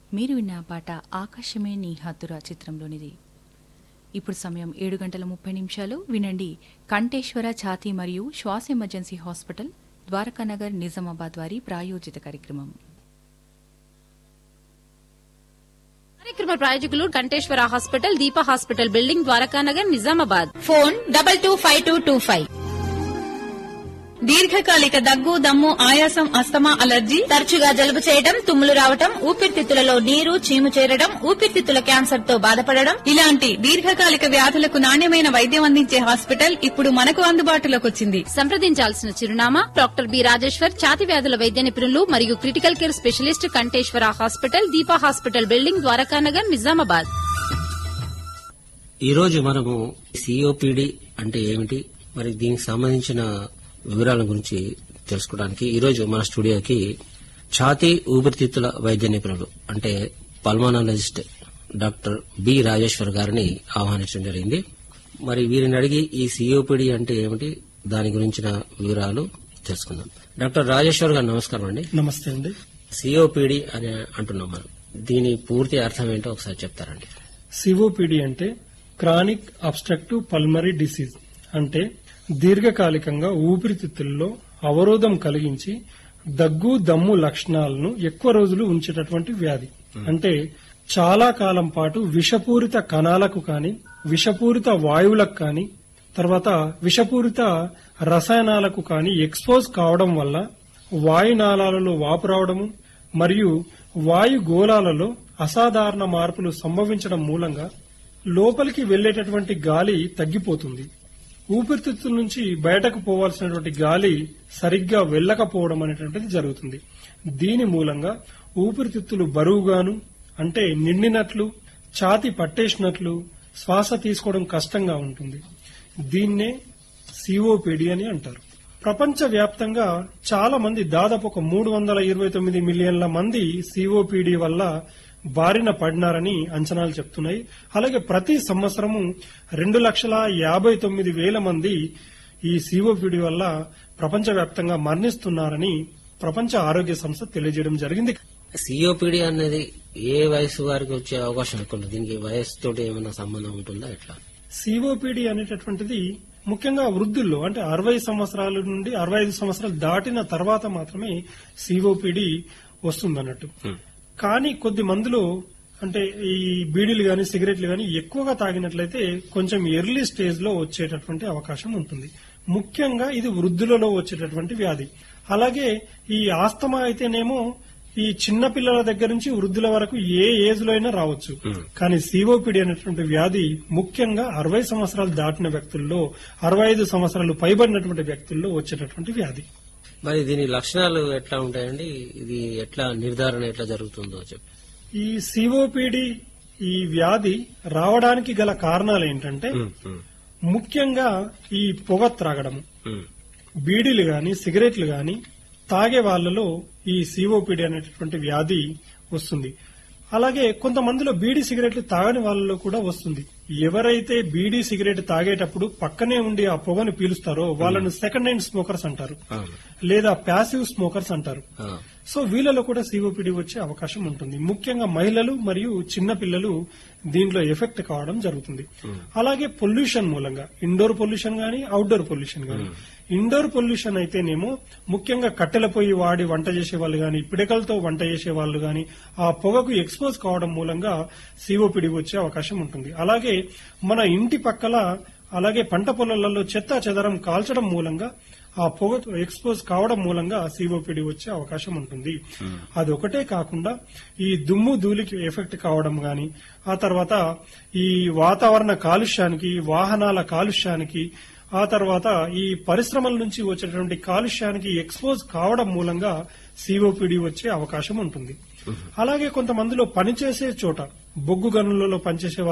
మీరు విన్న ఆ పాట ఆకాశమే నీ హద్దురా చిత్రంలోనిది ఇప్పుడు సమయం ఏడు గంటల ముప్పై నిమిషాలు వినండి కంఠేశ్వర ఛాతీ మరియు శ్వాస ఎమర్జెన్సీ హాస్పిటల్ ద్వారకానగర్ నిజామాబాద్ వారి ప్రాయోజిత కార్యక్రమం కార్యక్రమ ప్రాయోజకులు Kanteshwara hospital Deepa hospital building Dwarakanagar Nizamabad phone double two five two two five దీర్ఘకాలిక దగ్గు దమ్ము ఆయాసం అస్తమా అలర్జీ తరచుగా జలుబు చేయడం తుమ్ములు రావటం ఊపిరితిత్తులలో నీరు చీము చేరడం ఊపిరితిత్తుల క్యాన్సర్ తో బాధపడడం ఇలాంటి దీర్ఘకాలిక వ్యాధులకు నాణ్యమైన వైద్యం అందించే హాస్పిటల్ ఇప్పుడు మనకు అందుబాటులోకి వచ్చింది సంప్రదించాల్సిన చిరునామా డాక్టర్ బి రాజేశ్వర్ ఛాతి వ్యాధుల వైద్య నిపుణులు మరియు critical care specialist Kanteshwara hospital Deepa hospital building Dwarakanagar Nizamabad ఈ రోజు మనము సిఓపిడి అంటే ఏమిటి మరి దీనికి సంబంధించిన వివరాల గురించి తెలుసుకోవడానికి ఈ రోజు మన స్టూడియోకి ఛాతీ ఊపిరితిత్తుల వైద్య నిపుణులు అంటే పల్మానాలజిస్ట్ డాక్టర్ బి రాజేశ్వర్ గారిని ఆహ్వానించడం జరిగింది మరి వీరిని అడిగి ఈ సిఓపిడి అంటే ఏమిటి దాని గురించిన వివరాలు తెలుసుకుందాం డాక్టర్ రాజేశ్వర్ గారు నమస్కారం అండి నమస్తే అండి సిఓపిడి అని అంటున్నాం మనం దీని పూర్తి అర్థం ఏంటో ఒకసారి చెప్తారండి సిఓపిడి అంటే క్రానిక్ అబ్స్ట్రక్టివ్ పల్మరీ డిసీజ్ అంటే దీర్ఘకాలికంగా ఊపిరితిత్తుల్లో అవరోధం కలిగించి దగ్గు దమ్ము లక్షణాలను ఎక్కువ రోజులు ఉంచేటటువంటి వ్యాధి అంటే చాలా కాలం పాటు విషపూరిత కణాలకు కాని విషపూరిత వాయువులకు కాని తర్వాత విషపూరిత రసాయనాలకు కాని ఎక్స్పోజ్ కావడం వల్ల వాయునాళాలలో వాపు రావడము మరియు వాయు గోళాలలో అసాధారణ మార్పులు సంభవించడం మూలంగా లోపలికి వెళ్లేటటువంటి గాలి తగ్గిపోతుంది ఊపిరితిత్తుల నుంచి బయటకు పోవాల్సినటువంటి గాలి సరిగ్గా వెళ్ళకపోవడం అనేటువంటిది జరుగుతుంది దీని మూలంగా ఊపిరితిత్తులు బరువుగాను అంటే నిండినట్లు ఛాతి పట్టేసినట్లు శ్వాస తీసుకోవడం కష్టంగా ఉంటుంది దీన్నే సిఓపిడి అని అంటారు ప్రపంచ వ్యాప్తంగా చాలా మంది దాదాపు ఒక మూడు వందల ఇరవై తొమ్మిది మిలియన్ల మంది సిఓపిడి వల్ల బారిన పడినారని అంచనాలు చెప్తున్నాయి అలాగే ప్రతి సంవత్సరము రెండు లక్షల యాభై తొమ్మిది వేల మంది ఈ సిఓపిడి వల్ల ప్రపంచవ్యాప్తంగా మరణిస్తున్నారని ప్రపంచ ఆరోగ్య సంస్థ తెలియజేయడం జరిగింది సిఓపిడి అనేది ఏ వయసు వారికి వచ్చే అవకాశం ఎక్కువ ఉంటుంది దీనికి వయసుతో ఏమైనా సంబంధం ఉంటుందా ఎట్లా సిఓపిడి అనేటటువంటిది ముఖ్యంగా వృద్ధుల్లో అంటే అరవై సంవత్సరాల నుండి అరవై ఐదు సంవత్సరాలు దాటిన తర్వాత మాత్రమే సిఓపిడి వస్తుందన్నట్టు కానీ కొద్ది మందిలో అంటే ఈ బీడీలు గాని సిగరెట్లు గాని ఎక్కువగా తాగినట్లయితే కొంచెం ఎర్లీ స్టేజ్ లో వచ్చేటటువంటి అవకాశం ఉంటుంది ముఖ్యంగా ఇది వృద్ధులలో వచ్చేటటువంటి వ్యాధి అలాగే ఈ ఆస్తమా అయితేనేమో ఈ చిన్న పిల్లల దగ్గర నుంచి వృద్ధుల వరకు ఏ ఏజ్ లో అయినా రావచ్చు కానీ సిఓపిడి అనేటువంటి వ్యాధి ముఖ్యంగా అరవై సంవత్సరాలు దాటిన వ్యక్తుల్లో అరవై ఐదు సంవత్సరాలు పైబడినటువంటి వ్యక్తుల్లో వచ్చేటటువంటి వ్యాధి మరి దీని లక్షణాలు ఎట్లా ఉంటాయండి ఇది ఎట్లా నిర్ధారణ ఎట్లా జరుగుతుందో చెప్పి ఈ సిఓపిడి ఈ వ్యాధి రావడానికి గల కారణాలు ఏంటంటే ముఖ్యంగా ఈ పొగ త్రాగడము బీడీలు గాని సిగరెట్లు గాని తాగే వాళ్ళలో ఈ సిఓపిడి అనేటటువంటి వ్యాధి వస్తుంది అలాగే కొంతమందిలో బీడీ సిగరెట్లు తాగని వాళ్ళలో కూడా వస్తుంది ఎవరైతే బీడీ సిగరెట్ తాగేటప్పుడు పక్కనే ఉండి ఆ పొగను పీలుస్తారో వాళ్ళను సెకండ్ హ్యాండ్ స్మోకర్స్ అంటారు అవును. లేదా ప్యాసివ్ స్మోకర్స్ అంటారు ఆ, సో వీళ్ళలో కూడా సిఓపిడి వచ్చే అవకాశం ఉంటుంది ముఖ్యంగా మహిళలు మరియు చిన్న పిల్లలు దీంట్లో ఎఫెక్ట్ కావడం జరుగుతుంది అలాగే పొల్యూషన్ మూలంగా ఇండోర్ పొల్యూషన్ గాని అవుట్డోర్ పొల్యూషన్ గాని ఇండోర్ పొల్యూషన్ అయితేనేమో ముఖ్యంగా కట్టెల పొయ్యి వాడి వంట చేసే వాళ్ళు గాని పిడకలతో వంట చేసే వాళ్ళు గాని ఆ పొగకు ఎక్స్పోజ్ కావడం మూలంగా సిఓపిడి వచ్చే అవకాశం ఉంటుంది అలాగే మన ఇంటి పక్కల అలాగే పంట పొలాలలో చెత్త చెదరం కాల్చడం మూలంగా ఆ పొగ ఎక్స్పోజ్ కావడం మూలంగా సిఓపిడి వచ్చే అవకాశం ఉంటుంది అది ఒకటే కాకుండా ఈ దుమ్ము ధూళికి ఎఫెక్ట్ కావడం గాని ఆ తర్వాత ఈ వాతావరణ కాలుష్యానికి వాహనాల కాలుష్యానికి ఆ తర్వాత ఈ పరిశ్రమల నుంచి వచ్చేటువంటి కాలుష్యానికి ఎక్స్పోజ్ కావడం మూలంగా సిఓపిడి వచ్చే అవకాశం ఉంటుంది అలాగే కొంతమందిలో పనిచేసే చోట బొగ్గు గనులలో పనిచేసే